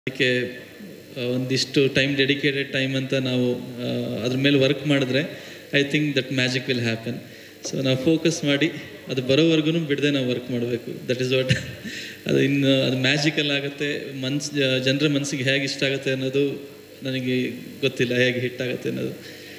ಅದಕ್ಕೆ ಆ, ಒಂದಿಷ್ಟು ಟೈಮ್ ಡೆಡಿಕೇಟೆಡ್ ಟೈಮ್ ಅಂತ ನಾವು ಆ, ಅದ್ರ ಮೇಲೆ ವರ್ಕ್ ಮಾಡಿದ್ರೆ I think that magic will happen so ನಾವು ಫೋಕಸ್ ಮಾಡಿ ಅದು ಬರೋವರೆಗೂ ಬಿಡದೆ ನಾವು ವರ್ಕ್ ಮಾಡಬೇಕು ದಟ್ ಇಸ್ ವಾಟ್ ಅದು ಇನ್ನು ಅದು ಮ್ಯಾಜಿಕಲ್ ಆಗುತ್ತೆ ಮನ್ಸ್ ಜನರ ಮನಸ್ಸಿಗೆ ಹೇಗೆ ಇಷ್ಟ ಆಗುತ್ತೆ ಅನ್ನೋದು ನನಗೆ ಗೊತ್ತಿಲ್ಲ ಹೇಗೆ ಹಿಟ್ ಆಗುತ್ತೆ ಅನ್ನೋದು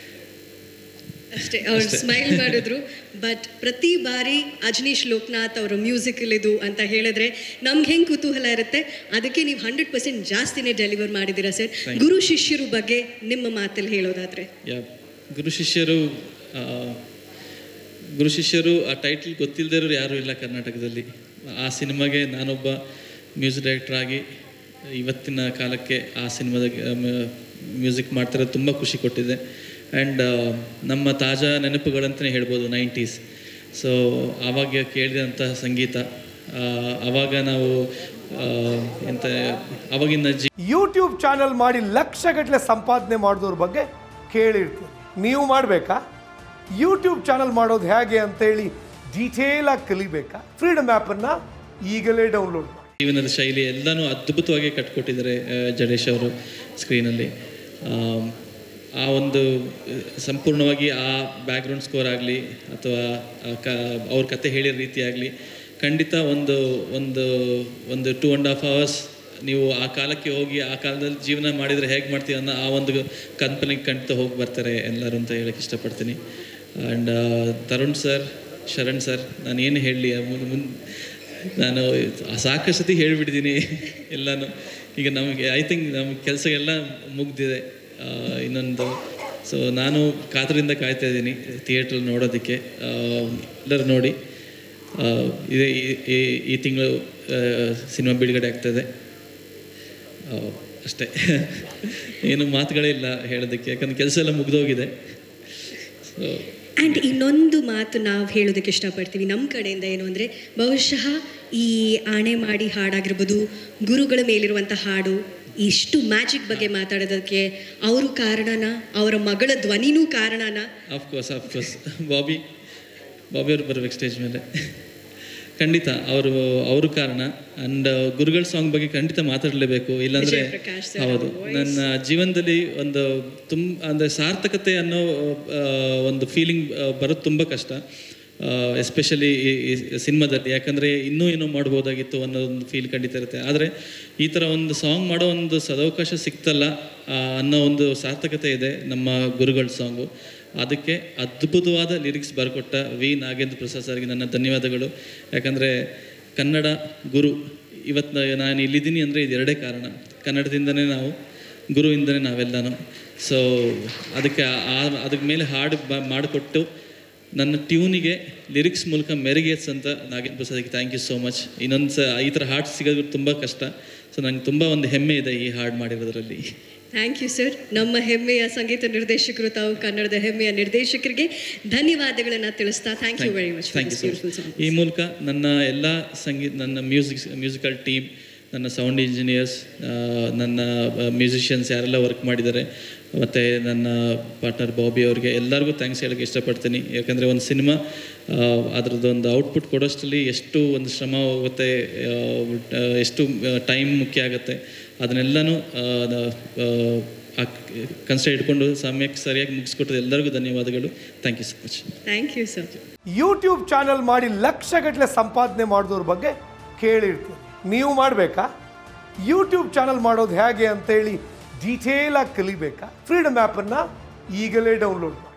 ಅಷ್ಟೇ ಅವ್ರು ಸ್ಮೈಲ್ ಮಾಡಿದ್ರು ಬಟ್ ಪ್ರತಿ ಬಾರಿ ಅಜನೀಶ್ ಲೋಕನಾಥ್ ಅವರ ಮ್ಯೂಸಿಕಲ್ ಇದು ಅಂತ ಹೇಳಿದ್ರೆ ನಮ್ಗೆ ಹೆಂಗೆ ಕುತೂಹಲ ಇರುತ್ತೆ ಅದಕ್ಕೆ ನೀವು ಹಂಡ್ರೆಡ್ ಪರ್ಸೆಂಟ್ ಜಾಸ್ತಿನೇ ಡೆಲಿವರ್ ಮಾಡಿದ್ದೀರಾ ಸರ್ ಗುರು ಶಿಷ್ಯರು ಬಗ್ಗೆ ನಿಮ್ಮ ಮಾತಲ್ಲಿ ಹೇಳೋದಾದ್ರೆ ಯಾ ಗುರು ಶಿಷ್ಯರು ಆ, ಗುರು ಶಿಷ್ಯರು ಆ ಟೈಟಲ್ ಗೊತ್ತಿಲ್ಲದೆ ಇರೋರು ಯಾರೂ ಇಲ್ಲ ಕರ್ನಾಟಕದಲ್ಲಿ ಆ ಸಿನಿಮಾಗೆ ನಾನೊಬ್ಬ ಮ್ಯೂಸಿಕ್ ಡೈರೆಕ್ಟರ್ ಆಗಿ ಇವತ್ತಿನ ಕಾಲಕ್ಕೆ ಆ ಸಿನಿಮಾದ ಮ್ಯೂಸಿಕ್ ಮಾಡ್ತಿರೋದು ತುಂಬ ಖುಷಿ ಕೊಟ್ಟಿದೆ ಆ್ಯಂಡ್ ನಮ್ಮ ತಾಜಾ ನೆನಪುಗಳಂತಲೇ ಹೇಳ್ಬೋದು ನೈಂಟೀಸ್ ಸೊ ಆವಾಗ ಕೇಳಿದಂತಹ ಸಂಗೀತ ಆ, ಆವಾಗ ನಾವು ಆ, ಎಂತ ಆವಾಗಿನ ಜಿ ಯೂಟ್ಯೂಬ್ ಚಾನಲ್ ಮಾಡಿ ಲಕ್ಷಗಟ್ಟಲೆ ಸಂಪಾದನೆ ಮಾಡಿದವ್ರ ಬಗ್ಗೆ ಕೇಳಿರ್ತೀರಿ ನೀವು ಮಾಡಬೇಕಾ ಯೂಟ್ಯೂಬ್ ಚಾನಲ್ ಮಾಡೋದು ಹೇಗೆ ಅಂತೇಳಿ ಡೀಟೇಲಾಗಿ ಕಲಿಬೇಕಾ ಫ್ರೀಡಮ್ ಆ್ಯಪನ್ನು ಈಗಲೇ ಡೌನ್ಲೋಡ್ ಮಾಡಿ ಜೀವನದ ಶೈಲಿ ಎಲ್ಲನೂ ಅದ್ಭುತವಾಗಿ ಕಟ್ಕೊಟ್ಟಿದ್ದಾರೆ ಆ, ಜಡೇಶ್ ಅವರು ಸ್ಕ್ರೀನಲ್ಲಿ ಆಮ್, ಆ ಒಂದು ಆ, ಸಂಪೂರ್ಣವಾಗಿ ಆ ಬ್ಯಾಕ್ಗ್ರೌಂಡ್ ಸ್ಕೋರ್ ಆಗಲಿ ಅಥವಾ ಆ ಕ ಅವ್ರ ಕತೆ ಹೇಳಿರೋ ರೀತಿ ಆಗಲಿ ಖಂಡಿತ ಒಂದು ಒಂದು ಒಂದು ಟೂ ಆ್ಯಂಡ್ ಹಾಫ್ ಅವರ್ಸ್ ನೀವು ಆ ಕಾಲಕ್ಕೆ ಹೋಗಿ ಆ ಕಾಲದಲ್ಲಿ ಜೀವನ ಮಾಡಿದರೆ ಹೇಗೆ ಮಾಡ್ತೀವಿ ಅನ್ನೋ ಆ ಒಂದು ಕಲ್ಪನೆಗೆ ಖಂಡಿತ ಹೋಗಿ ಬರ್ತಾರೆ ಎಲ್ಲರೂ ಅಂತ ಹೇಳಕ್ಕೆ ಇಷ್ಟಪಡ್ತೀನಿ and Tarun sir Sharan sir ನಾನು ಏನು ಹೇಳಲಿ ಮುಂದೆ ನಾನು ಸಾಕಷ್ಟು ಸತಿ ಹೇಳಿಬಿಟ್ಟಿದ್ದೀನಿ ಎಲ್ಲನೂ ಈಗ ನಮಗೆ ಐ ಥಿಂಕ್ ನಮ್ಮ ಕೆಲಸ ಎಲ್ಲ ಮುಗ್ದಿದೆ ಆ, ಇನ್ನೊಂದು ಸೊ ನಾನು ಕಾತರದಿಂದ ಕಾಯ್ತಾ ಇದ್ದೀನಿ ಥಿಯೇಟ್ರಲ್ಲಿ ನೋಡೋದಕ್ಕೆ ಆ, ಎಲ್ಲರೂ ನೋಡಿ ಆ, ಇದೇ ಈ- ಈ- ಈ ತಿಂಗಳು ಸಿನಿಮಾ ಬಿಡುಗಡೆ ಆಗ್ತದೆ ಆ, ಅಷ್ಟೇ ಏನು ಮಾತುಗಳೇ ಇಲ್ಲ ಹೇಳೋದಕ್ಕೆ ಯಾಕಂದ್ರೆ ಕೆಲಸ ಎಲ್ಲ ಮುಗ್ದೋಗಿದೆ ಸೊ ಆ್ಯಂಡ್ ಇನ್ನೊಂದು ಮಾತು ನಾವು ಹೇಳೋದಕ್ಕೆ ಇಷ್ಟಪಡ್ತೀವಿ ನಮ್ಮ ಕಡೆಯಿಂದ ಏನು ಅಂದರೆ ಬಹುಶಃ ಈ ಆಣೆ ಮಾಡಿ ಹಾಡಾಗಿರ್ಬೋದು ಗುರುಗಳ ಮೇಲಿರುವಂಥ ಹಾಡು ಇಷ್ಟು ಮ್ಯಾಜಿಕ್ ಬಗ್ಗೆ ಮಾತಾಡೋದಕ್ಕೆ ಅವರು ಕಾರಣನ ಅವರ ಮಗಳ ಧ್ವನಿನೂ ಕಾರಣನ ಆಫ್ಕೋರ್ಸ್ ಆಫ್ಕೋರ್ಸ್ ಬಾಬಿ ಬಾಬಿ ಅವ್ರು ಬರ್ಬೇಕು ಸ್ಟೇಜ್ ಮೇಲೆ ಖಂಡಿತ ಅವರು ಅವರು ಕಾರಣ ಅಂಡ್ ಗುರುಗಳ ಸಾಂಗ್ ಬಗ್ಗೆ ಖಂಡಿತ ಮಾತಾಡಲೇಬೇಕು ಇಲ್ಲಾಂದ್ರೆ ವಿಜಯ್ ಪ್ರಕಾಶ್ sir ಹೌದು ನನ್ನ ಜೀವನದಲ್ಲಿ ಒಂದು ತುಂಬ ಅಂದರೆ ಸಾರ್ಥಕತೆ ಅನ್ನೋ ಆ, ಒಂದು ಫೀಲಿಂಗ್ ಬರೋದು ತುಂಬ ಕಷ್ಟ ಎಸ್ಪೆಷಲಿ ಈ ಸಿನಿಮಾದಲ್ಲಿ ಯಾಕಂದರೆ ಇನ್ನೂ ಏನೋ ಮಾಡ್ಬೋದಾಗಿತ್ತು ಅನ್ನೋ ಒಂದು ಫೀಲ್ ಖಂಡಿತ ಇರುತ್ತೆ ಆದರೆ ಈ ಥರ ಒಂದು ಸಾಂಗ್ ಮಾಡೋ ಒಂದು ಸದವಕಾಶ ಸಿಕ್ತಲ್ಲ ಆ, ಅನ್ನೋ ಒಂದು ಸಾರ್ಥಕತೆ ಇದೆ ನಮ್ಮ ಗುರುಗಳ ಸಾಂಗು ಅದಕ್ಕೆ ಅದ್ಭುತವಾದ ಲಿರಿಕ್ಸ್ ಬರ್ಕೊಟ್ಟ ವಿ ನಾಗೇಂದ್ರ ಪ್ರಸಾದ್ ಸರ್ಗೆ ನನ್ನ ಧನ್ಯವಾದಗಳು ಯಾಕಂದರೆ ಕನ್ನಡ ಗುರು ಇವತ್ತು ನಾನು ಇಲ್ಲಿದ್ದೀನಿ ಅಂದರೆ ಇದೆರಡೇ ಕಾರಣ ಕನ್ನಡದಿಂದನೇ ನಾವು ಗುರುವಿಂದನೇ ನಾವೆಲ್ಲನೂ ಸೊ ಅದಕ್ಕೆ ಆ ಅದಕ್ಕೆ ಮೇಲೆ ಹಾಡು ಬ ಮಾಡಿಕೊಟ್ಟು ನನ್ನ ಟ್ಯೂನಿಗೆ ಲಿರಿಕ್ಸ್ ಮೂಲಕ ಮೆರುಗೇರ್ಸಂತ ನಾಗೇಂದ್ರ ಪ್ರಸಾದ್ಗೆ ಥ್ಯಾಂಕ್ ಯು ಸೋ ಮಚ್ ಇನ್ನೊಂದು ಸ ಈ ಥರ ಹಾಡು ಸಿಗೋದು ತುಂಬ ಕಷ್ಟ ಸೊ ನಂಗೆ ತುಂಬ ಒಂದು ಹೆಮ್ಮೆ ಇದೆ ಈ ಹಾಡು ಮಾಡಿರೋದ್ರಲ್ಲಿ ಥ್ಯಾಂಕ್ ಯು ಸರ್ ನಮ್ಮ ಹೆಮ್ಮೆಯ ಸಂಗೀತ ನಿರ್ದೇಶಕರು ತಾವು ಕನ್ನಡದ ಹೆಮ್ಮೆಯ ನಿರ್ದೇಶಕರಿಗೆ ಧನ್ಯವಾದಗಳನ್ನು ತಿಳಿಸ್ತಾ thank you very much thank you so beautiful much song ಈ ಮೂಲಕ ನನ್ನ ಎಲ್ಲ ಸಂಗೀತ ನನ್ನ ಮ್ಯೂಸಿಕ್ ಮ್ಯೂಸಿಕಲ್ ಟೀಮ್ ನನ್ನ ಸೌಂಡ್ ಇಂಜಿನಿಯರ್ಸ್ ನನ್ನ ಮ್ಯೂಸಿಷಿಯನ್ಸ್ ಯಾರೆಲ್ಲ ವರ್ಕ್ ಮಾಡಿದ್ದಾರೆ ಮತ್ತು ನನ್ನ ಪಾರ್ಟ್ನರ್ ಬಾಬಿ ಅವ್ರಿಗೆ ಎಲ್ಲರಿಗೂ ಥ್ಯಾಂಕ್ಸ್ ಹೇಳೋಕ್ಕೆ ಇಷ್ಟಪಡ್ತೀನಿ ಯಾಕಂದರೆ ಒಂದು ಸಿನಿಮಾ ಅದರದ್ದು ಒಂದು ಔಟ್ಪುಟ್ ಕೊಡೋಷ್ಟರಲ್ಲಿ ಎಷ್ಟು ಒಂದು ಶ್ರಮ ಹೋಗುತ್ತೆ ಆ, ಆ, ಎಷ್ಟು ಟೈಮ್ ಮುಖ್ಯ ಆಗುತ್ತೆ ಅದನ್ನೆಲ್ಲನೂ ಕನ್ಸಿಡರ್ ಇಟ್ಕೊಂಡು ಸಮಯಕ್ಕೆ ಸರಿಯಾಗಿ ಮುಗಿಸ್ಕೊಟ್ಟದ್ದು ಎಲ್ಲರಿಗೂ ಧನ್ಯವಾದಗಳು thank you so much thank you sir YouTube channel ಮಾಡಿ ಲಕ್ಷಗಟ್ಟಲೆ ಸಂಪಾದನೆ ಮಾಡಿದವ್ರ ಬಗ್ಗೆ ಕೇಳಿರ್ತೀರಿ ನೀವು ಮಾಡಬೇಕಾ ಯೂಟ್ಯೂಬ್ ಚಾನಲ್ ಮಾಡೋದು ಹೇಗೆ ಅಂತೇಳಿ ಡೀಟೇಲಾಗಿ ಕಲಿಬೇಕಾ ಫ್ರೀಡಮ್ ಆ್ಯಪನ್ನು ಈಗಲೇ ಡೌನ್ಲೋಡ್ ಮಾಡಿ